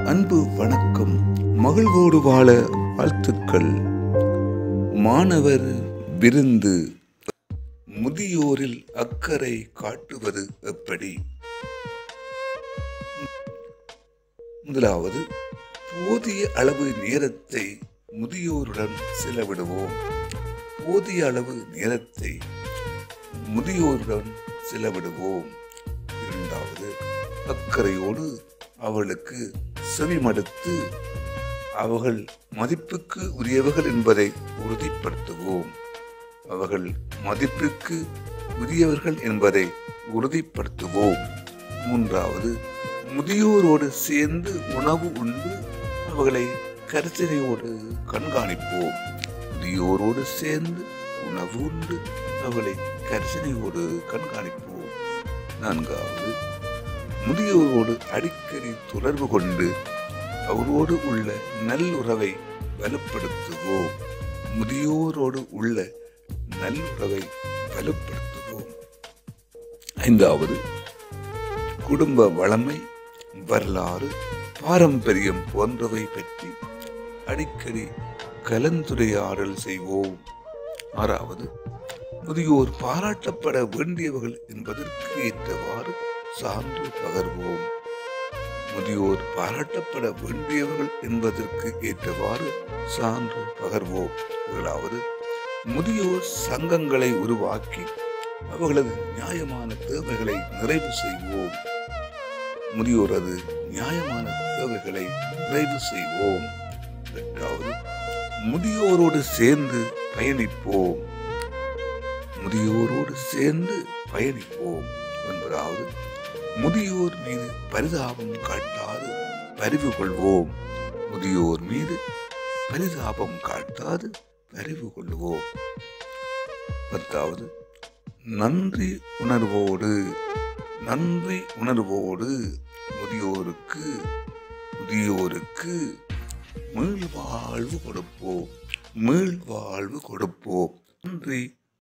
அன்பு வணக்கம் மகிழ்வோடு வாழ வாழ்த்துக்கள் மாணவர் விருந்து முதியோரில் அக்கறை காட்டுவது எப்படி முதலாவது போதிய அளவு நேரத்தை முதியோருடன் செலவிடுவோம் போதிய அளவு நேரத்தை முதியோருடன் செலவிடுவோம் இரண்டாவது அக்கறையோடு அவளுக்கு செவிமடுத்து அவர்கள் மதிப்புக்கு உரியவர்கள் என்பதை உறுதிப்படுத்துவோம் அவர்கள் மதிப்புக்கு உரியவர்கள் என்பதை உறுதிப்படுத்துவோம் மூன்றாவது முதியோரோடு சேர்ந்து உணவு உண்டு அவர்களை கரிசனையோடு கண்காணிப்போம் முதியோரோடு சேர்ந்து உணவு உண்டு அவர்களை கரிசனையோடு கண்காணிப்போம் நான்காவது முதியோரோடு அடிக்கடி தொடர்பு கொண்டு அவரோடு உள்ள நல்லுறவை வலுப்படுத்துவோம் முதியோரோடு உள்ள நல்லுறவை வலுப்படுத்துவோம் ஐந்தாவது குடும்ப வளமை வரலாறு பாரம்பரியம் போன்றவை பற்றி அடிக்கடி கலந்துரையாடல் செய்வோம் ஆறாவது முதியோர் பாராட்டப்பட வேண்டியவர்கள் என்பதற்கு ஏற்றவாறு சான்று பகர்வோம் முதியோர் பாராட்டப்பட வேண்டியவர்கள் என்பதற்கு ஏற்றவாறு சான்று பகர்வோம் முதலாவது முதியோர் சங்கங்களை உருவாக்கி அவர்களது நியாயமான தேவைகளை நிறைவு செய்வோம் முதியோரது நியாயமான தேவைகளை நிறைவு செய்வோம் எட்டாவது முதியோரோடு சேர்ந்து பயணிப்போம் முதியோரோடு சேர்ந்து பயணிப்போம் ஒன்பதாவது முதியோர் மீது பரிதாபம் காட்டாது பரிவு கொள்வோம் முதியோர் மீது பரிதாபம் காட்டாது பரிவு கொள்வோம் பத்தாவது நன்றி உணர்வோடு நன்றி உணர்வோடு முதியோருக்கு முதியோருக்கு மீள்வாழ்வு கொடுப்போம் மீள்வாழ்வு கொடுப்போம் நன்றி